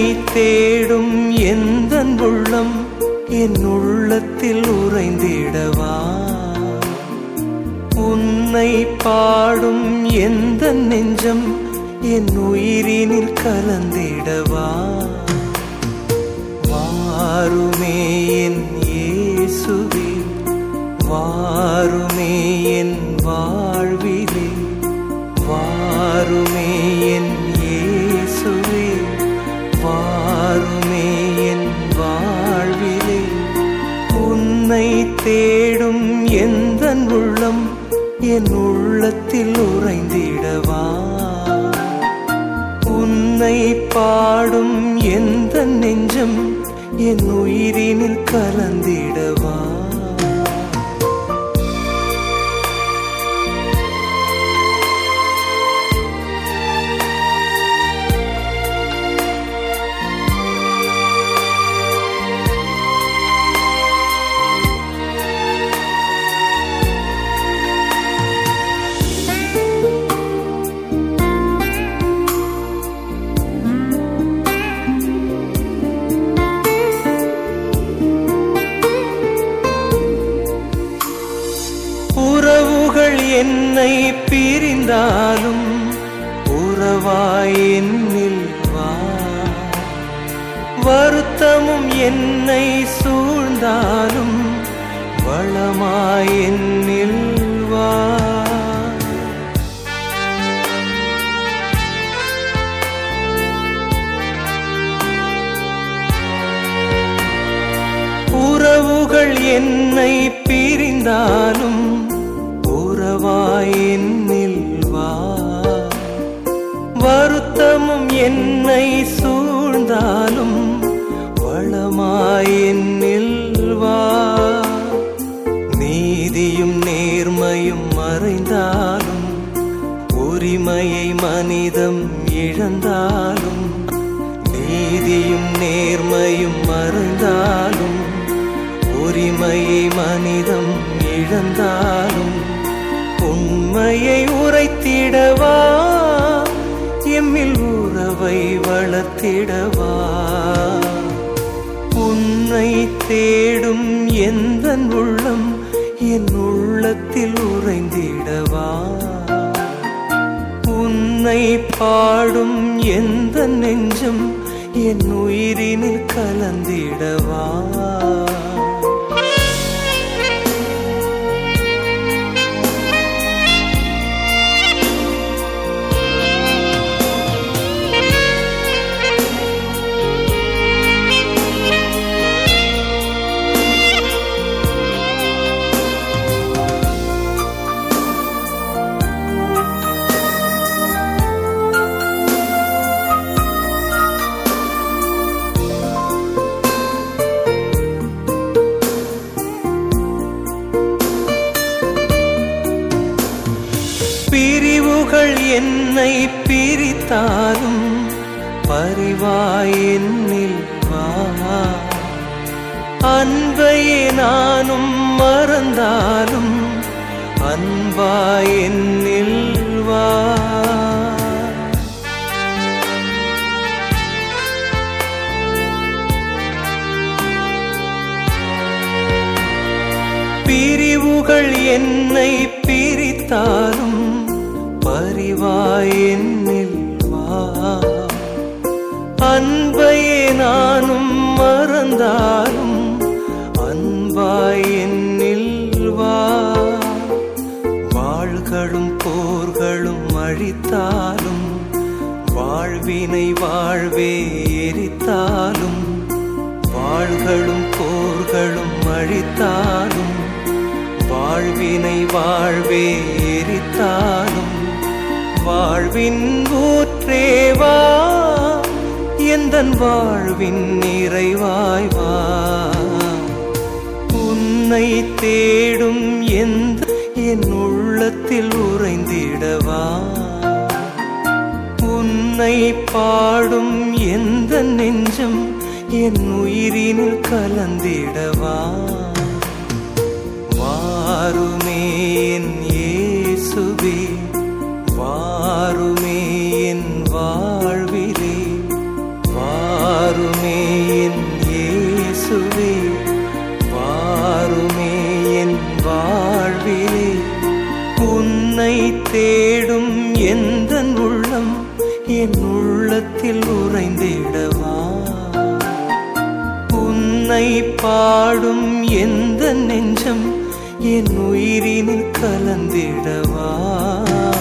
தேடும் எந்த உள்ளம் என் உள்ளத்தில் உறைந்திடவா உன்னை பாடும் எந்த நெஞ்சம் என் உயிரினில் கலந்திடவா வாருமே என் இயேசுவே வாருமே என் வாழ்விலே வாருமே என் இயேசுவே வாருமே என் வாழ்விலே உன்னை தேடும் எந்த உள்ளம் என் உள்ளத்தில் உறைந்திடவா உன்னை பாடும் எந்த நெஞ்சம் என் உயிரினில் கலந்திடவா உறவுகள் என்னை பிரிந்தாலும் உறவாய் என்னில் வா வருத்தமும் என்னை சூழ்ந்தாலும் வளமாய் என்னில் வா உறவுகள் என்னை பிரிந்தாலும் உறவாய் என்னில் வா வருத்தமும் என்னை சூழ்ந்தாலும் வளமாய் என்னில் வா நீதியும் நேர்மையும் மறைந்தாலும் உரிமையை மனிதம் இழந்தாலும் நீதியும் நேர்மையும் மறைந்தாலும் உரிமையை மனிதம் இழந்தாலும் உண்மையை உரைத்திடவா எம்மில் உறவை வளர்த்திடவா உன்னை தேடும் எந்த உள்ளம் என் உள்ளத்தில் உறைந்திடவா உன்னை பாடும் எந்த நெஞ்சம் என் உயிரினில் கலந்திடவா பிரிவுகள் என்னை பிரித்தாலும் பரிவாய் என்னில் வா அன்பையே நானும் மறந்தாலும் அன்பாய் என்னில் வா பிரிவுகள் என்னை பிரித்தாலும் பரிவாய் என்னில் வா அன்பையே நானும் மறந்தாலும் அன்பாய் என்னில் வா வாழ்களும் போர்களும் அழித்தாலும் வாழ்வினை வாழ்வே எரித்தாலும் வாழ்களும் போர்களும் அழித்தாலும் வாழ்வினை வாழ்வே எரித்தாலும் வாழ்வின் ஊற்றேவா எந்தன் வாழ்வின் நிறைவாய் வா உன்னை தேடும் எந்த என் உள்ளத்தில் உறைந்திடவா உன்னை பாடும் எந்த நெஞ்சம் என் உயிரினில் கலந்திடவா வாருமே என் இயேசுவே வாருமே என் வாழ்விலே வா உன்னை தேடும் எந்த உள்ளம் என் உள்ளத்தில் உறைந்திடவா உன்னை பாடும் எந்த நெஞ்சம் என் உயிரினில் கலந்திடவா